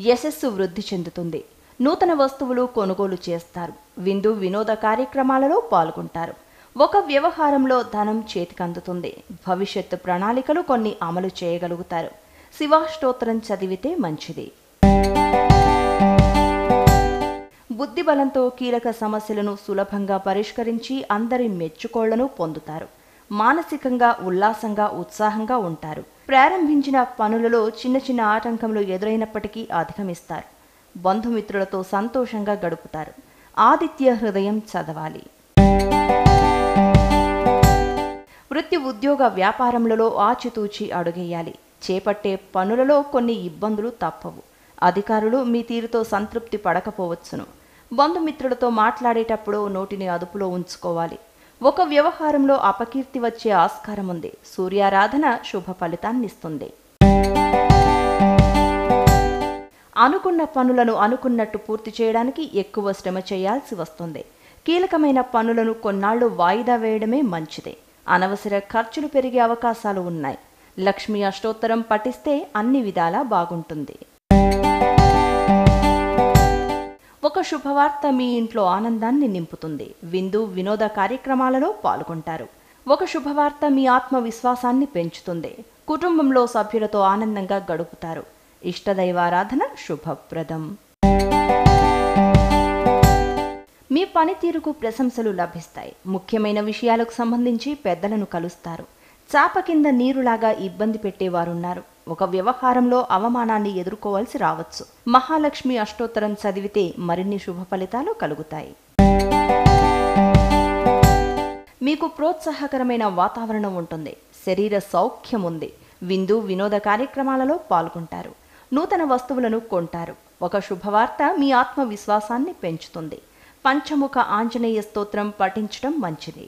యశస్సు వృద్ధి చెందుతుంది నూతన వస్తువులు కొనుగోలు చేస్తారు విందు వినోద కార్యక్రమాలలో పాల్గొంటారు ఒక వ్యవహారంలో ధనం చేతికందుతుంది భవిష్యత్తు ప్రణాళికలు కొన్ని అమలు చేయగలుగుతారు శివాష్టోత్తరం చదివితే మంచిది బుద్ధి బలంతో కీలక సమస్యలను సులభంగా పరిష్కరించి అందరి మెచ్చుకోళ్లను పొందుతారు మానసికంగా ఉల్లాసంగా ఉత్సాహంగా ఉంటారు ప్రారంభించిన పనులలో చిన్న చిన్న ఆటంకములు ఎదురైనప్పటికీ అధిగమిస్తారు బంధుమిత్రులతో సంతోషంగా గడుపుతారు ఆదిత్య హృదయం చదవాలి వృత్తి ఉద్యోగ వ్యాపారములలో ఆచితూచి అడుగేయాలి చేపట్టే పనులలో కొన్ని ఇబ్బందులు తప్పవు అధికారులు మీ తీరుతో సంతృప్తి పడకపోవచ్చును బంధుమిత్రులతో మాట్లాడేటప్పుడు నోటిని అదుపులో ఉంచుకోవాలి ఒక వ్యవహారంలో అపకీర్తి వచ్చే ఆస్కారం ఉంది సూర్యారాధన శుభ ఫలితాన్నిస్తుంది అనుకున్న పనులను అనుకున్నట్టు పూర్తి చేయడానికి ఎక్కువ శ్రమ చేయాల్సి వస్తుంది కీలకమైన పనులను కొన్నాళ్లు వాయిదా వేయడమే మంచిదే అనవసర ఖర్చులు పెరిగే అవకాశాలు ఉన్నాయి లక్ష్మీ అష్టోత్తరం పఠిస్తే అన్ని విధాలా బాగుంటుంది ఒక శుభవార్త మీ ఇంట్లో ఆనందాన్ని నింపుతుంది విందు వినోద కార్యక్రమాలలో పాల్గొంటారు ఒక శుభవార్త మీ ఆత్మవిశ్వాసాన్ని పెంచుతుంది కుటుంబంలో సభ్యులతో ఆనందంగా గడుపుతారు ఇష్టదైవారాధన శుభప్రదం మీ పనితీరుకు ప్రశంసలు లభిస్తాయి ముఖ్యమైన విషయాలకు సంబంధించి పెద్దలను కలుస్తారు చాప కింద నీరులాగా ఇబ్బంది పెట్టేవారున్నారు ఒక వ్యవహారంలో అవమానాన్ని ఎదుర్కోవాల్సి రావచ్చు మహాలక్ష్మి అష్టోత్తరం చదివితే మరిన్ని శుభ ఫలితాలు కలుగుతాయి మీకు ప్రోత్సాహకరమైన వాతావరణం ఉంటుంది శరీర సౌఖ్యం ఉంది విందు వినోద కార్యక్రమాలలో పాల్గొంటారు నూతన వస్తువులను కొంటారు ఒక శుభవార్త మీ ఆత్మవిశ్వాసాన్ని పెంచుతుంది పంచముఖ ఆంజనేయ స్తోత్రం పఠించడం మంచిది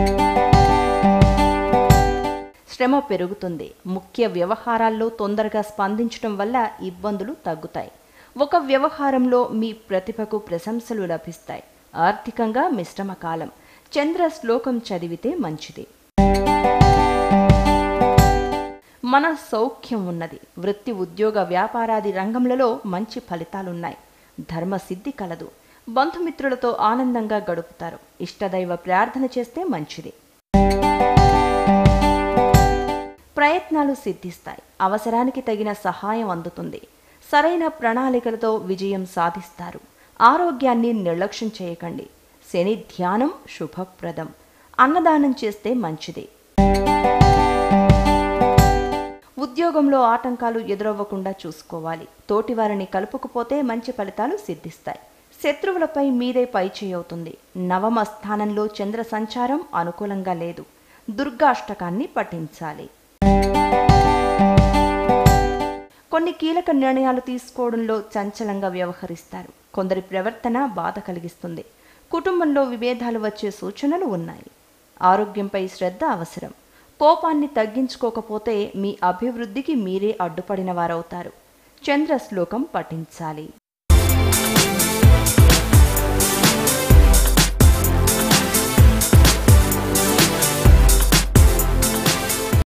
శ్రమ పెరుగుతుంది ముఖ్య వ్యవహారాల్లో తొందరగా స్పందించడం వల్ల ఇబ్బందులు తగ్గుతాయి ఒక వ్యవహారంలో మీ ప్రతిభకు ప్రశంసలు లభిస్తాయి ఆర్థికంగా మిశ్రమ కాలం చంద్ర శ్లోకం చదివితే మంచిది మన సౌఖ్యం ఉన్నది వృత్తి ఉద్యోగ వ్యాపారాది రంగములలో మంచి ఫలితాలున్నాయి ధర్మసిద్ధి కలదు బంధుమిత్రులతో ఆనందంగా గడుపుతారు ఇష్టదైవ ప్రార్థన చేస్తే మంచిది ప్రయత్నాలు సిద్ధిస్తాయి అవసరానికి తగిన సహాయం అందుతుంది సరైన ప్రణాళికలతో విజయం సాధిస్తారు ఆరోగ్యాన్ని నిర్లక్ష్యం చేయకండి శని ధ్యానం శుభప్రదం అన్నదానం చేస్తే మంచిది ఉద్యోగంలో ఆటంకాలు ఎదురవ్వకుండా చూసుకోవాలి తోటివారిని కలుపుకుపోతే మంచి ఫలితాలు సిద్ధిస్తాయి శత్రువులపై మీదే పైచేయవుతుంది నవమ స్థానంలో చంద్ర సంచారం అనుకూలంగా లేదు దుర్గాష్టకాన్ని పఠించాలి కొన్ని కీలక నిర్ణయాలు తీసుకోవడంలో చంచలంగా వ్యవహరిస్తారు కొందరి ప్రవర్తన బాధ కలిగిస్తుంది కుటుంబంలో విభేదాలు వచ్చే సూచనలు ఉన్నాయి ఆరోగ్యంపై శ్రద్ధ అవసరం కోపాన్ని తగ్గించుకోకపోతే మీ అభివృద్ధికి మీరే అడ్డుపడిన వారవుతారు చంద్ర శ్లోకం పఠించాలి